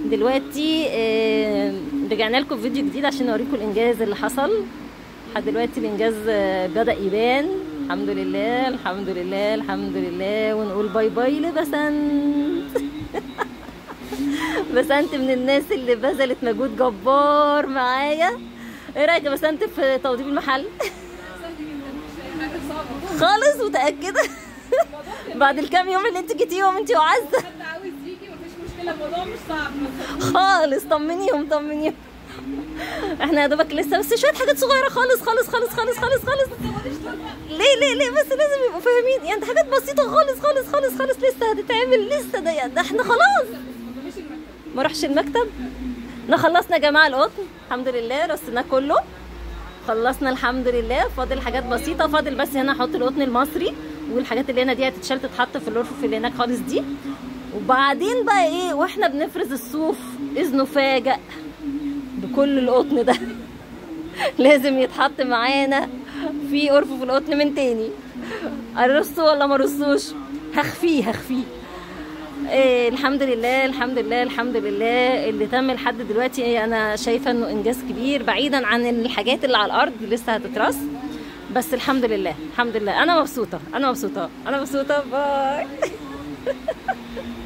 دلوقتي آه، رجعنا لكم فيديو جديد عشان اوريكم الانجاز اللي حصل لحد دلوقتي الانجاز آه، بدا يبان الحمد لله الحمد لله الحمد لله ونقول باي باي لبسنت بسنت من الناس اللي بذلت مجهود جبار معايا ايه رايك يا بسنت في توضيب المحل خالص متاكده بعد الكام يوم اللي انت جيتيهم انت وعزه حد عاوز يجي مفيش مشكله الموضوع مش صعب خالص طمنيهم طمنيهم احنا يا دوبك لسه بس شويه حاجات صغيره خالص خالص خالص خالص خالص خالص ليه ليه ليه بس لازم يبقوا فاهمين يعني حاجات بسيطه خالص خالص خالص خالص لسه هتتعمل لسه ده, ده احنا خلاص ما اروحش المكتب احنا خلصنا يا جماعه القطن الحمد لله رصيناه كله خلصنا الحمد لله فاضل حاجات بسيطه فاضل بس هنا احط القطن المصري والحاجات اللي هنا دي هتتشال تتحط في الرفوف اللي هناك خالص دي وبعدين بقى ايه واحنا بنفرز الصوف اذ نفاجئ بكل القطن ده لازم يتحط معانا في ارفف القطن من تاني ارصه ولا ما ارصوش هخفيه هخفيه إيه الحمد لله الحمد لله الحمد لله اللي تم لحد دلوقتي انا شايفه انه انجاز كبير بعيدا عن الحاجات اللي على الارض لسه هتترص بس الحمد لله الحمد لله انا مبسوطه انا مبسوطه انا مبسوطه باي